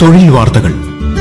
തൊഴിൽ വാർത്തകൾ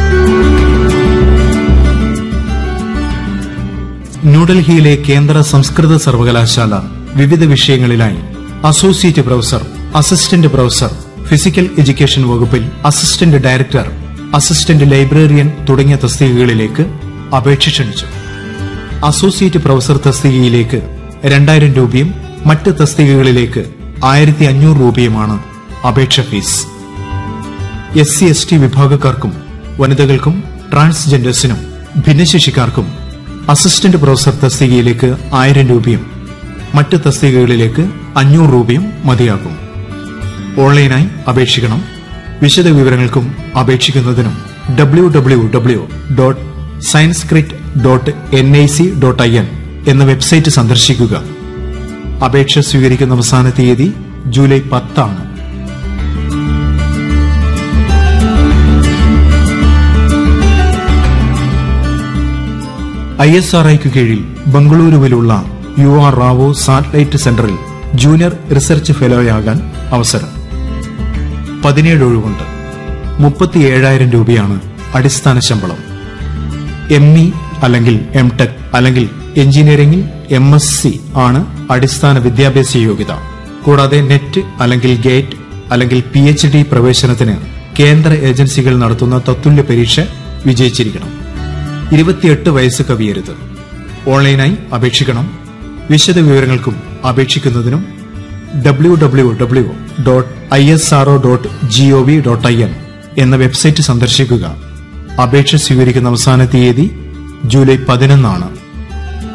ന്യൂഡൽഹിയിലെ കേന്ദ്ര സംസ്കൃത സർവകലാശാല വിവിധ വിഷയങ്ങളിലായി associate professor assistant professor physical education വകുപ്പിൽ അസിസ്റ്റന്റ് ഡയറക്ടർ അസിസ്റ്റന്റ് ലൈബ്രറിയൻ തുടങ്ങിയ തസ്തികകളിലേക്ക് അപേക്ഷ ക്ഷണിച്ചു അസോസിയേറ്റ് പ്രൊഫസർ തസ്തികയിലേക്ക് രണ്ടായിരം രൂപയും മറ്റ് തസ്തികകളിലേക്ക് ആയിരത്തി അഞ്ഞൂറ് രൂപയുമാണ് അപേക്ഷ fees S C S T വിഭാഗക്കാർക്കും വനിതകൾക്കും ട്രാൻസ്ജെൻഡേഴ്സിനും ഭിന്നശേഷിക്കാർക്കും അസിസ്റ്റന്റ് പ്രൊഫസർ തസ്തികയിലേക്ക് ആയിരം രൂപയും മറ്റ് തസ്തികകളിലേക്ക് അഞ്ഞൂറ് രൂപയും മതിയാകും ഓൺലൈനായി അപേക്ഷിക്കണം വിശദ വിവരങ്ങൾക്കും അപേക്ഷിക്കുന്നതിനും W W W dot Sanskrit dot N I C dot I N എന്ന വെബ്സൈറ്റ് സന്ദർശിക്കുക അപേക്ഷ സ്വീകരിക്കുന്ന അവസാന തീയതി ജൂലൈ പത്താണ് ഐ എസ് ആർ ഐക്ക് കീഴിൽ ബംഗളൂരുവിലുള്ള യു ആർ റാവു സാറ്റലൈറ്റ് സെന്ററിൽ ജൂനിയർ റിസർച്ച് ഫെലോയാകാൻ അവസരം പതിനേഴ് ഒഴിവുണ്ട് മുപ്പത്തിയേഴായിരം രൂപയാണ് അടിസ്ഥാന ശമ്പളം എം ഇ അല്ലെങ്കിൽ എം ടെക് അല്ലെങ്കിൽ എഞ്ചിനീയറിംഗിൽ എം എസ് സി ആണ് അടിസ്ഥാന വിദ്യാഭ്യാസ യോഗ്യത കൂടാതെ നെറ്റ് അല്ലെങ്കിൽ ഗേറ്റ് അല്ലെങ്കിൽ പി എച്ച് ഡി പ്രവേശനത്തിന് കേന്ദ്ര ഏജൻസികൾ നടത്തുന്ന തത്തുല്യ പരീക്ഷ വിജയിച്ചിരിക്കണം ഇരുപത്തിയെട്ട് വയസ്സ് കവിയരുത് ഓൺലൈനായി അപേക്ഷിക്കണം വിശദ വിവരങ്ങൾക്കും അപേക്ഷിക്കുന്നതിനും W W W dot I S R O dot G O V dot I N എന്ന വെബ്സൈറ്റ് സന്ദർശിക്കുക അപേക്ഷ സ്വീകരിക്കുന്ന അവസാന തീയതി ജൂലൈ പതിനൊന്നാണ്